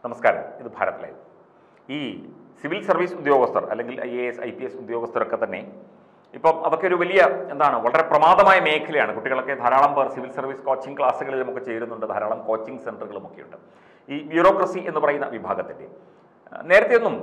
നമസ്കാരം ഇത് ഭാരത് ലൈവ് ഈ സിവിൽ സർവീസ് ഉദ്യോഗസ്ഥർ അല്ലെങ്കിൽ I A S I P S ഉദ്യോഗസ്ഥരൊക്കെ തന്നെ ഇപ്പം അതൊക്കെ ഒരു വലിയ എന്താണ് വളരെ പ്രമാദമായ മേഖലയാണ് കുട്ടികളൊക്കെ ധാരാളം പേർ സിവിൽ സർവീസ് കോച്ചിങ് ക്ലാസ്സുകളിലുമൊക്കെ ചേരുന്നുണ്ട് ധാരാളം കോച്ചിങ് സെൻറ്ററുകളുമൊക്കെ ഉണ്ട് ഈ ബ്യൂറോക്രസി എന്ന് പറയുന്ന വിഭാഗത്തിൻ്റെ നേരത്തെയൊന്നും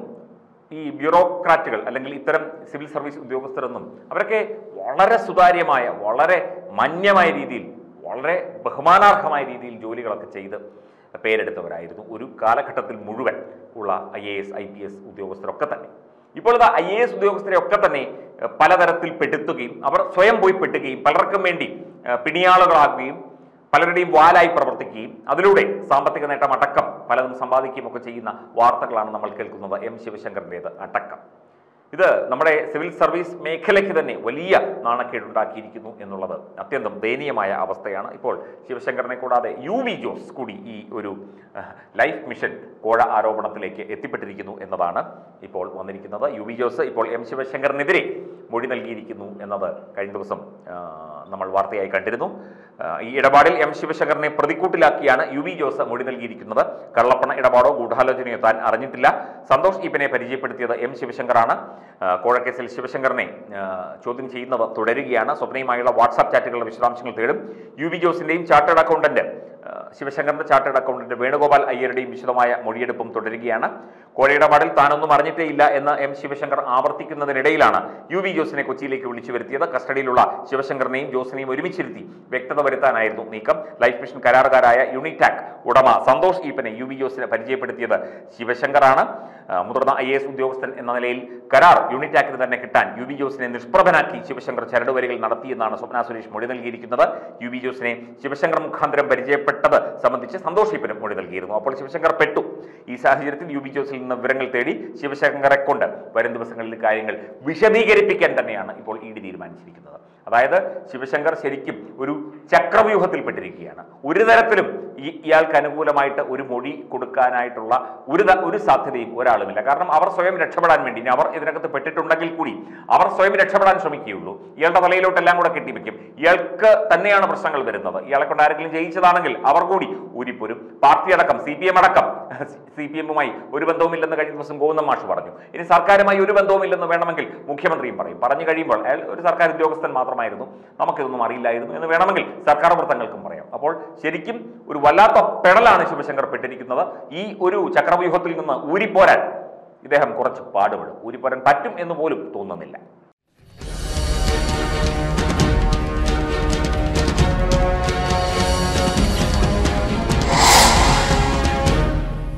ഈ ബ്യൂറോക്രാറ്റുകൾ അല്ലെങ്കിൽ ഇത്തരം സിവിൽ സർവീസ് ഉദ്യോഗസ്ഥരൊന്നും അവരൊക്കെ വളരെ സുതാര്യമായ വളരെ മാന്യമായ രീതിയിൽ വളരെ ബഹുമാനാർഹമായ രീതിയിൽ ജോലികളൊക്കെ ചെയ്ത് പേരെടുത്തവരായിരുന്നു ഒരു കാലഘട്ടത്തിൽ മുഴുവൻ ഉള്ള I A S I P S ഉദ്യോഗസ്ഥരൊക്കെ തന്നെ ഇപ്പോൾ ഇത് ഐ എ എസ് ഉദ്യോഗസ്ഥരെ ഒക്കെ തന്നെ ഏഹ്, പലതരത്തിൽ പെടുത്തുകയും അവർ സ്വയം പോയി പെട്ടുകയും പലർക്കും വേണ്ടി ഏഹ്, പിണിയാളുകളാകുകയും പലരുടെയും വാലായി പ്രവർത്തിക്കുകയും അതിലൂടെ സാമ്പത്തിക നേട്ടം അടക്കം പലതും സമ്പാദിക്കുകയും ഒക്കെ ചെയ്യുന്ന വാർത്തകളാണ് നമ്മൾ കേൾക്കുന്നത് എം ശിവശങ്കറിൻ്റേത് അടക്കം ഇത് നമ്മുടെ സിവിൽ സർവീസ് മേഖലയ്ക്ക് തന്നെ വലിയ നാണക്കേടുണ്ടാക്കിയിരിക്കുന്നു എന്നുള്ളത് അത്യന്തം ദയനീയമായ അവസ്ഥയാണ് ഇപ്പോൾ ശിവശങ്കറിനെ കൂടാതെ യു വി ജോസ് കൂടി ഈ ഒരു അഹ്, ലൈഫ് മിഷൻ കോഴ ആരോപണത്തിലേക്ക് എത്തിപ്പെട്ടിരിക്കുന്നു എന്നതാണ് ഇപ്പോൾ വന്നിരിക്കുന്നത് യു വി ജോസ് ഇപ്പോൾ എം ശിവശങ്കറിനെതിരെ മൊഴി നൽകിയിരിക്കുന്നു എന്നത് കഴിഞ്ഞ ദിവസം ആ, നമ്മൾ വാർത്തയായി കണ്ടിരുന്നു ആ, ഈ ഇടപാടിൽ എം ശിവശങ്കറിനെ പ്രതിക്കൂട്ടിലാക്കിയാണ് യു വി ജോസ് മൊഴി നൽകിയിരിക്കുന്നത് കള്ളപ്പണ ഇടപാടോ ഗൂഢാലോചനയോ താൻ അറിഞ്ഞിട്ടില്ല സന്തോഷ് ഈപ്പനെ പരിചയപ്പെടുത്തിയത് എം ശിവശങ്കറാണ് ആ, കോഴക്കേസിൽ ശിവശങ്കറിനെ ആ, ചോദ്യം ചെയ്യുന്നത് തുടരുകയാണ് സ്വപ്നയുമായുള്ള വാട്സാപ്പ് ചാറ്റുകളുടെ വിശദാംശങ്ങൾ തേടും യു വി ജോസിന്റെയും ചാർട്ടേഡ് അക്കൗണ്ടന്റ് ആ, ശിവശങ്കറിന്റെ ചാർട്ടേഡ് അക്കൗണ്ടന്റ് വേണുഗോപാൽ അയ്യരുടെയും വിശദമായ മൊഴിയെടുപ്പും തുടരുകയാണ് കോഴയിടപാടിൽ താനൊന്നും അറിഞ്ഞിട്ടേ ഇല്ല എന്ന് എം ശിവശങ്കർ ആവർത്തിക്കുന്നതിനിടയിലാണ് യു വി ജോസിനെ കൊച്ചിയിലേക്ക് വിളിച്ചു വരുത്തിയത് കസ്റ്റഡിയിലുള്ള ശിവശങ്കറിനെയും ജോസിനെയും ഒരുമിച്ചിരുത്തി വ്യക്തത വരുത്താനായിരുന്നു നീക്കം ലൈഫ് മിഷൻ കരാറുകാരായ യൂണിടാക് ഉടമ സന്തോഷ് ഈപ്പനെ യു വി ജോസിനെ പരിചയപ്പെടുത്തിയത് ശിവശങ്കറാണ് ആ, മുതിർന്ന ഐ എസ് ഉദ്യോഗസ്ഥൻ എന്ന നിലയിൽ കരാർ യൂണിടാക്കിന് തന്നെ കിട്ടാൻ യു വി ജോസിനെ നിഷ്പ്രഭനാക്കി ശിവശങ്കർ ചരടുവരികൾ നടത്തിയെന്നാണ് സ്വപ്ന സുരേഷ് മൊഴി നൽകിയിരിക്കുന്നത് യു വി ജോസിനെ ശിവശങ്കർ മുഖാന്തരം പരിചയപ്പെട്ടത് സംബന്ധിച്ച് സന്തോഷ് ഈപ്പനും മൊഴി നൽകിയിരുന്നു അപ്പോൾ ശിവശങ്കർ പെട്ടു ഈ സാഹചര്യത്തിൽ യു വി ജോസിൽ നിന്ന് വിവരങ്ങൾ തേടി ശിവശങ്കറെ കൊണ്ട് വരും ദിവസങ്ങളിൽ കാര്യങ്ങൾ വിശദീകരിപ്പിക്കാൻ തന്നെയാണ് ഇപ്പോൾ ഇ ഡി തീരുമാനിച്ചിരിക്കുന്നത് അതായത് ശിവശങ്കർ ശരിക്കും ഒരു ചക്രവ്യൂഹത്തിൽപ്പെട്ടിരിക്കുകയാണ് ഒരു തരത്തിലും ഈ ഇയാൾക്ക് അനുകൂലമായിട്ട് ഒരു മൊഴി കൊടുക്കാനായിട്ടുള്ള ഒരു ത- ഒരു സാധ്യതയും ഒരാളുമില്ല കാരണം അവർ സ്വയം രക്ഷപ്പെടാൻ വേണ്ടി ഇനി അവർ ഇതിനകത്ത് പെട്ടിട്ടുണ്ടെങ്കിൽ കൂടി അവർ സ്വയം രക്ഷപ്പെടാൻ ശ്രമിക്കുകയുള്ളൂ ഇയാളുടെ തലയിലോട്ടെല്ലാം കൂടെ കെട്ടിവെക്കും ഇയാൾക്ക് തന്നെയാണ് പ്രശ്നങ്ങൾ വരുന്നത് ഇയാളെ കൊണ്ട് ആരെങ്കിലും ജയിച്ചതാണെങ്കിൽ അവർ കൂടി ഊരിപ്പോരും പാർട്ടി അടക്കം സി പി എം അടക്കം സി പി എമ്മുമായി ഒരു ബന്ധവുമില്ലെന്ന് കഴിഞ്ഞ ദിവസം ഗോവിന്ദ മാഷ് പറഞ്ഞു ഇനി സർക്കാരുമായി ഒരു ബന്ധവുമില്ലെന്ന് വേണമെങ്കിൽ മുഖ്യമന്ത്രിയും പറയും പറഞ്ഞു കഴിയുമ്പോൾ അയാൾ ഒരു സർക്കാർ ഉദ്യോഗസ്ഥൻ മാത്രമായിരുന്നു നമുക്കിതൊന്നും അറിയില്ലായിരുന്നു എന്ന് വേണമെങ്കിൽ സർക്കാർ വൃത്തങ്ങൾക്കും പറയാം അപ്പോൾ ശരിക്കും ഒരു വല്ലാത്ത പെടലാണ് ശിവശങ്കർ പെട്ടിരിക്കുന്നത് ഈ ഒരു ചക്രവ്യൂഹത്തിൽ നിന്ന് ഊരിപ്പോരാൻ ഇദ്ദേഹം കുറച്ച് പാടുപെടും ഊരിപ്പോരാൻ പറ്റും എന്ന് പോലും തോന്നുന്നില്ല